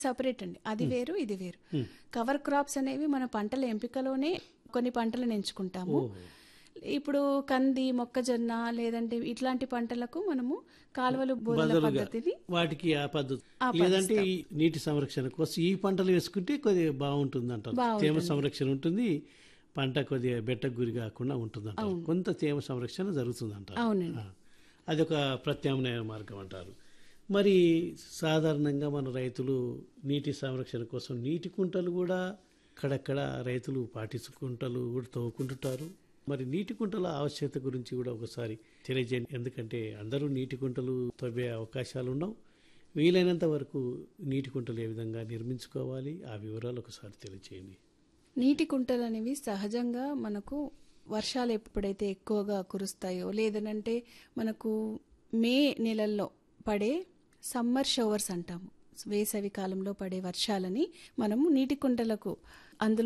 Separate అండి అది వేరు ఇది వేరు కవర్ క్రాప్స్ అనేవి మన పంటల ఎంపికలోనే కొన్ని పంటలను ఎంచుకుంటాము ఇప్పుడు కంది మొక్కజొన్న లేదంటే ఇట్లాంటి పంటలకు మనము కాలువలు బోధల బదులుగా పద్ధతిని వాటికి ఆ పద్ధతి లేదంటే ఈ నీటి సంరక్షణ కోసం ఈ పంటలు వేసుకుంటే కొద్దిగా బాగుంటుంది అంటారు తేమ సంరక్షణ ఉంటుంది పంట కొద్దిగా బెట్టకు గురి కాకుండా ఉంటుంది అంటారు కొంత తేమ సంరక్షణ జరుగుతుంది అంటారు అవునండి ఆ. అదొక ప్రత్యామ్నాయ మార్గం అంటారు మరి సాధారణంగా మన రైతులు నీటి సంరక్షణ కోసం నీటి కుంటలు కూడా అక్కడక్కడ రైతులు పాటించుకుంటలు కూడా తవ్వుకుంటుంటారు మరి నీటి కుంటల ఆవశ్యకత గురించి కూడా ఒకసారి తెలియజేయండి ఎందుకంటే అందరూ నీటి కుంటలు తవ్వే అవకాశాలు ఉండవు వీలైనంత వరకు నీటి కుంటలు ఏ విధంగా నిర్మించుకోవాలి ఆ వివరాలు ఒకసారి తెలియజేయండి నీటి కుంటలు అనేవి సహజంగా మనకు వర్షాలు ఎప్పుడైతే ఎక్కువగా కురుస్తాయో లేదనంటే మనకు మే నెలల్లో పడే సమ్మర్ షవర్స్ అంటాము వేసవి కాలంలో పడే వర్షాలని మనము నీటి కుంటలకు అందులో